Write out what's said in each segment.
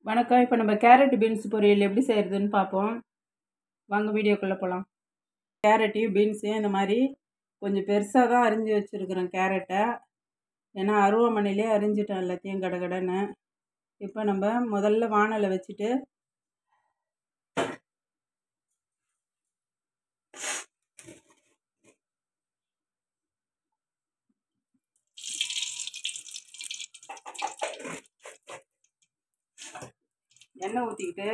வணக்கம் இப்போ நம்ம கேரட் பீன்ஸ் பொரியல் எப்படி செய்கிறதுன்னு பார்ப்போம் வாங்க வீடியோக்குள்ளே போகலாம் கேரட்டையும் பீன்ஸையும் இந்த மாதிரி கொஞ்சம் பெருசாக தான் அரிஞ்சு வச்சுருக்குறேன் கேரட்டை ஏன்னா அருவமனையிலே அரிஞ்சிட்டேன் எல்லாத்தையும் கடகடன்னு இப்போ நம்ம முதல்ல வானலை வச்சுட்டு எண்ணெய் ஊற்றிக்கிட்டு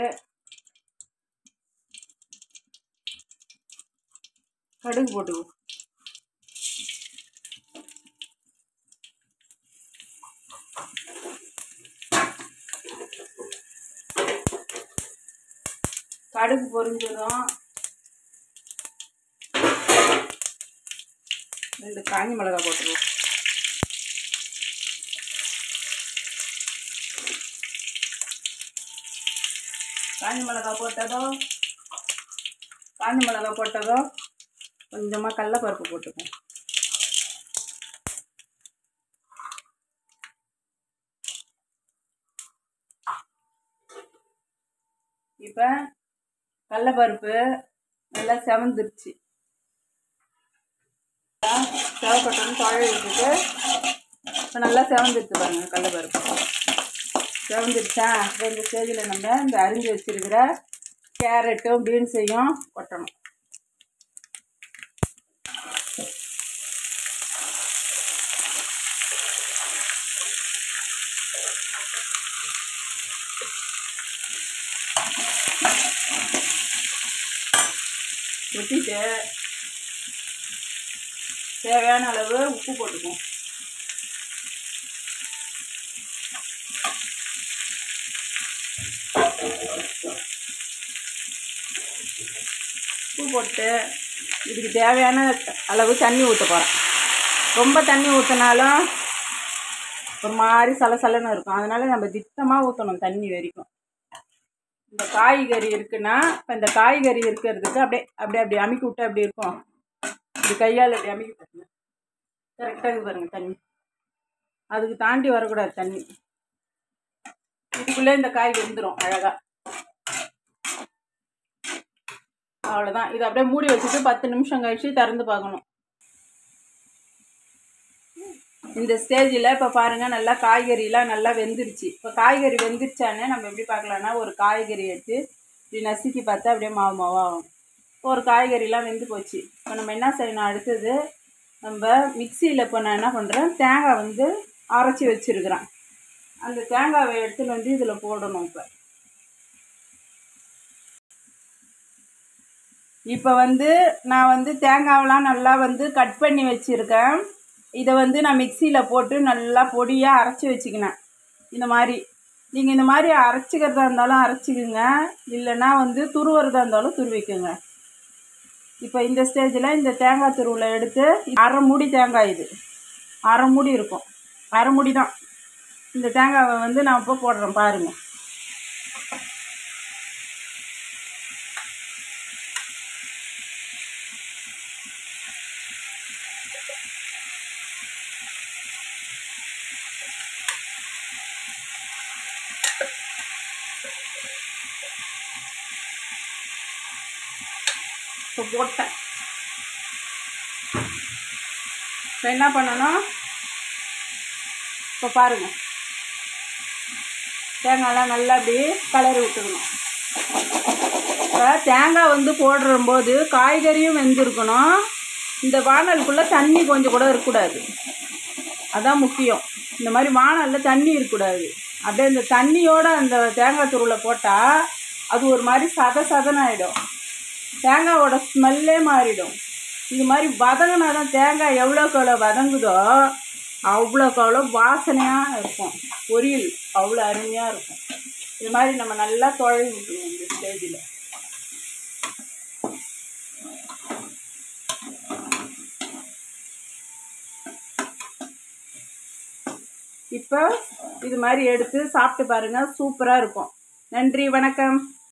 கடுகு போட்டுக்குவோம் கடுகு பொரிஞ்சதும் ரெண்டு காஞ்சி மிளகா போட்டுருவோம் காஞ்சி மிளகா போட்டதோ காஞ்சி மிளகா போட்டதோ கொஞ்சமாக கடலப்பருப்பு போட்டுக்கோம் இப்போ கடலப்பருப்பு நல்லா செவந்துருச்சு செவப்பட்டோன்னு தொழை விட்டுட்டு இப்போ நல்லா செவந்துருச்சு பாருங்க கடலப்பருப்பு செவந்துருச்சா இப்போ இந்த ஸ்டேஜில் நம்ம இந்த அரிஞ்சு வச்சிருக்கிற கேரட்டும் பீன்ஸையும் கொட்டணும் கொட்டிட்டு தேவையான அளவு உப்பு போட்டுக்குவோம் உப்பு போட்டு இதுக்கு தேவையான அளவு தண்ணி ஊற்ற போகிறேன் ரொம்ப தண்ணி ஊற்றினாலும் ஒரு மாதிரி சலசலன்னு இருக்கும் அதனால் நம்ம திட்டமாக ஊற்றணும் தண்ணி வரைக்கும் இந்த காய்கறி இருக்குன்னா இப்போ இந்த காய்கறி இருக்கிறதுக்கு அப்படியே அப்படியே அப்படி அமுக்கி விட்டு அப்படி இருக்கும் இப்படி கையால் அப்படி அமுக்கி பாருங்க கரெக்டாக இது பாருங்க தண்ணி அதுக்கு தாண்டி வரக்கூடாது தண்ணி இதுக்குள்ளே இந்த காய் வெந்துடும் அழகாக அவ்வளோதான் இதை அப்படியே மூடி வச்சுட்டு பத்து நிமிஷம் கழிச்சு திறந்து பார்க்கணும் இந்த ஸ்டேஜில் இப்போ பாருங்கள் நல்லா காய்கறிலாம் நல்லா வெந்துருச்சு இப்போ காய்கறி வெந்துருச்சானே நம்ம எப்படி பார்க்கலான்னா ஒரு காய்கறி எடுத்து இப்படி நசுக்கி பார்த்தா அப்படியே மாவு மாவாகும் ஒரு காய்கறிலாம் வெந்து போச்சு இப்போ நம்ம என்ன செய்யணும் அடுத்தது நம்ம மிக்சியில் இப்போ நான் என்ன பண்ணுறேன் தேங்காய் வந்து அரைச்சி வச்சுருக்குறேன் அந்த தேங்காவை எடுத்துன்னு வந்து இதில் போடணும் இப்போ இப்போ வந்து நான் வந்து தேங்காவெலாம் நல்லா வந்து கட் பண்ணி வச்சுருக்கேன் இதை வந்து நான் மிக்சியில் போட்டு நல்லா பொடியாக அரைச்சி வச்சுக்கினேன் இந்த மாதிரி நீங்கள் இந்த மாதிரி அரைச்சிக்கிறதா இருந்தாலும் அரைச்சிக்குங்க இல்லைன்னா வந்து துருவுறதா இருந்தாலும் துருவிக்குங்க இப்போ இந்த ஸ்டேஜில் இந்த தேங்காய் துருவில் எடுத்து அரை மூடி தேங்காய் இது அரை மூடி இருக்கும் அரை மூடி தான் இந்த தேங்காவை வந்து நான் இப்போ போடுறேன் பாருங்கள் இப்போ போட்டேன் இப்போ என்ன பண்ணணும் இப்போ பாருங்கள் தேங்காய்லாம் நல்லா அப்படி கலரி விட்டுக்கணும் இப்போ தேங்காய் வந்து போடும்போது காய்கறியும் வெந்திருக்கணும் இந்த வானலுக்குள்ளே தண்ணி கொஞ்சம் கூட இருக்கக்கூடாது அதான் முக்கியம் இந்த மாதிரி வானலில் தண்ணி இருக்கக்கூடாது அப்படியே இந்த தண்ணியோட அந்த தேங்காய் துருவில் போட்டால் அது ஒரு மாதிரி சத சதன ஆகிடும் தேங்காவோட ஸ்மெல்லே மாறிடும் இது மாதிரி வதங்கினா தான் தேங்காய் எவ்வளோக்கு எவ்வளோ வதங்குதோ அவ்வளோக்கு அவ்வளோ வாசனையாக இருக்கும் பொரியல் அவ்வளோ அருமையாக இருக்கும் இது மாதிரி நம்ம நல்லா தொழவி விட்டுருவோம் இந்த ஸ்டேஜில் இப்போ இது மாதிரி எடுத்து சாப்பிட்டு பாருங்கள் சூப்பராக இருக்கும் நன்றி வணக்கம்